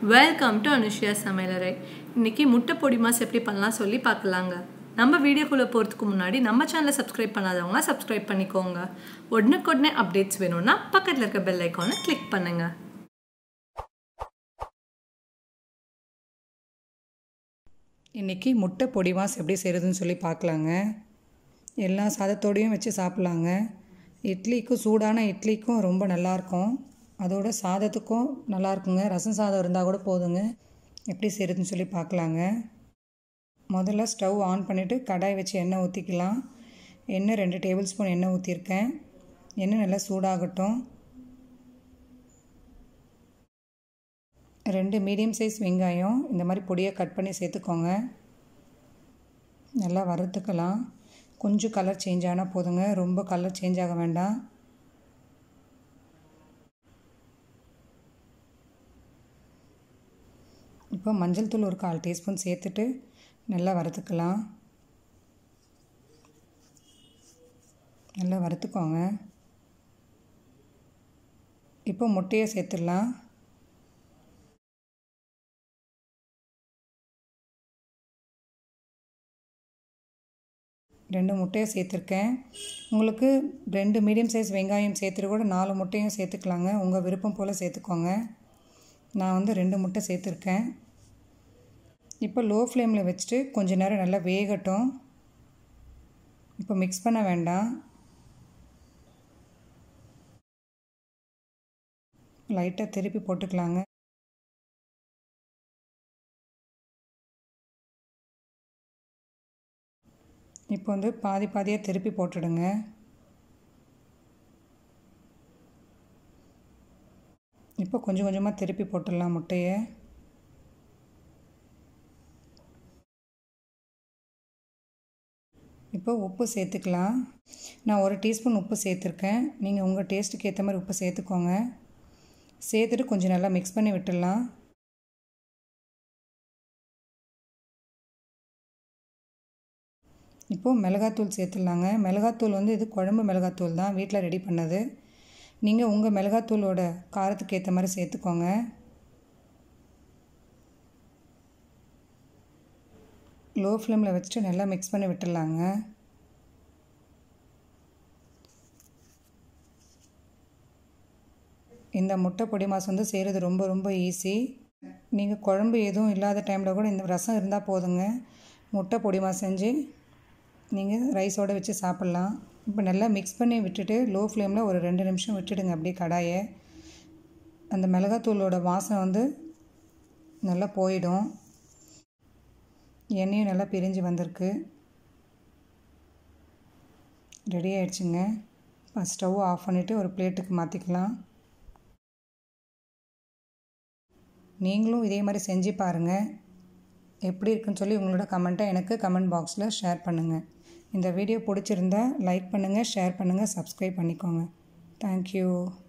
welcome to Anushiya சமையலறை இன்னைக்கு முட்டை பொடி மாஸ் எப்படி பண்ணலாம் சொல்லி பார்க்கலாங்க நம்ம வீடியோக்குள்ளே போகிறதுக்கு முன்னாடி நம்ம சேனலை சப்ஸ்கிரைப் பண்ணாதவங்க சப்ஸ்கிரைப் பண்ணிக்கோங்க உடனுக்குடனே அப்டேட்ஸ் வேணும்னா பக்கத்தில் இருக்க பெல் ஐக்கானை கிளிக் பண்ணுங்க இன்றைக்கி முட்டை பொடி மாஸ் எப்படி செய்கிறதுன்னு சொல்லி பார்க்கலாங்க எல்லா சாதத்தோடையும் வச்சு சாப்பிட்லாங்க இட்லிக்கும் சூடான இட்லிக்கும் ரொம்ப நல்லாயிருக்கும் அதோட சாதத்துக்கும் நல்லாயிருக்குங்க ரசம் சாதம் இருந்தால் கூட போதுங்க எப்படி செய்கிறதுன்னு சொல்லி பார்க்கலாங்க முதல்ல ஸ்டவ் ஆன் பண்ணிவிட்டு கடாய் வச்சு எண்ணெய் ஊற்றிக்கலாம் எண்ணெய் ரெண்டு டேபிள் ஸ்பூன் எண்ணெய் ஊற்றிருக்கேன் எண்ணெய் நல்லா சூடாகட்டும் ரெண்டு மீடியம் சைஸ் வெங்காயம் இந்த மாதிரி பொடியை கட் பண்ணி சேர்த்துக்கோங்க நல்லா வறுத்துக்கலாம் கொஞ்சம் கலர் சேஞ்ச் ஆனால் போதுங்க ரொம்ப கலர் சேஞ்ச் ஆக வேண்டாம் இப்போ மஞ்சள் தூள் ஒரு கால் டீஸ்பூன் சேர்த்துட்டு நல்லா வறுத்துக்கலாம் நல்லா வறுத்துக்கோங்க இப்போ முட்டையை சேர்த்துடலாம் ரெண்டு முட்டையை சேர்த்துருக்கேன் உங்களுக்கு ரெண்டு மீடியம் சைஸ் வெங்காயம் சேர்த்துட்டு கூட நாலு முட்டையும் சேர்த்துக்கலாங்க உங்கள் விருப்பம் போல் சேர்த்துக்கோங்க நான் வந்து ரெண்டு முட்டை சேர்த்துருக்கேன் இப்போ லோ ஃப்ளேமில் வச்சுட்டு கொஞ்ச நேரம் நல்லா வேகட்டும் இப்போ மிக்ஸ் பண்ண வேண்டாம் லைட்டாக திருப்பி போட்டுக்கலாங்க இப்போ வந்து பாதி பாதியாக திருப்பி போட்டுடுங்க இப்போ கொஞ்சம் கொஞ்சமாக திருப்பி போட்டுடலாம் முட்டையை இப்போ உப்பு சேர்த்துக்கலாம் நான் ஒரு டீஸ்பூன் உப்பு சேர்த்துருக்கேன் நீங்கள் உங்கள் டேஸ்ட்டுக்கு ஏற்ற மாதிரி உப்பு சேர்த்துக்கோங்க சேர்த்துட்டு கொஞ்சம் நல்லா மிக்ஸ் பண்ணி விட்டுடலாம் இப்போது மிளகாத்தூள் சேர்த்துடலாங்க மிளகாத்தூள் வந்து இது குழம்பு மிளகாத்தூள் தான் வீட்டில் ரெடி பண்ணது நீங்கள் உங்கள் மிளகாத்தூளோட காரத்துக்கு ஏற்ற மாதிரி சேர்த்துக்கோங்க லோ ஃப்ளேமில் வச்சுட்டு நல்லா மிக்ஸ் பண்ணி விட்டுடலாங்க இந்த முட்டை பொடி மாஸ் வந்து செய்கிறது ரொம்ப ரொம்ப ஈஸி நீங்கள் குழம்பு எதுவும் இல்லாத டைமில் கூட இந்த ரசம் இருந்தால் போதுங்க முட்டை பொடி மாஸ் செஞ்சு நீங்கள் ரைஸோடு வச்சு சாப்பிட்லாம் இப்போ நல்லா மிக்ஸ் பண்ணி விட்டுட்டு லோ ஃப்ளேமில் ஒரு ரெண்டு நிமிஷம் விட்டுடுங்க அப்படியே கடாயை அந்த மிளகாத்தூளோட வாசம் வந்து நல்லா போயிடும் எண்ணெயும் நல்லா பிரிஞ்சு வந்திருக்கு ரெடி ஆயிடுச்சுங்க இப்போ ஸ்டவ் ஆஃப் பண்ணிவிட்டு ஒரு பிளேட்டுக்கு மாற்றிக்கலாம் நீங்களும் இதே மாதிரி செஞ்சு பாருங்கள் எப்படி இருக்குன்னு சொல்லி உங்களோட கமெண்ட்டை எனக்கு கமெண்ட் பாக்ஸில் ஷேர் பண்ணுங்கள் இந்த வீடியோ பிடிச்சிருந்தா லைக் பண்ணுங்கள் ஷேர் பண்ணுங்கள் சப்ஸ்கிரைப் பண்ணிக்கோங்க தேங்க்யூ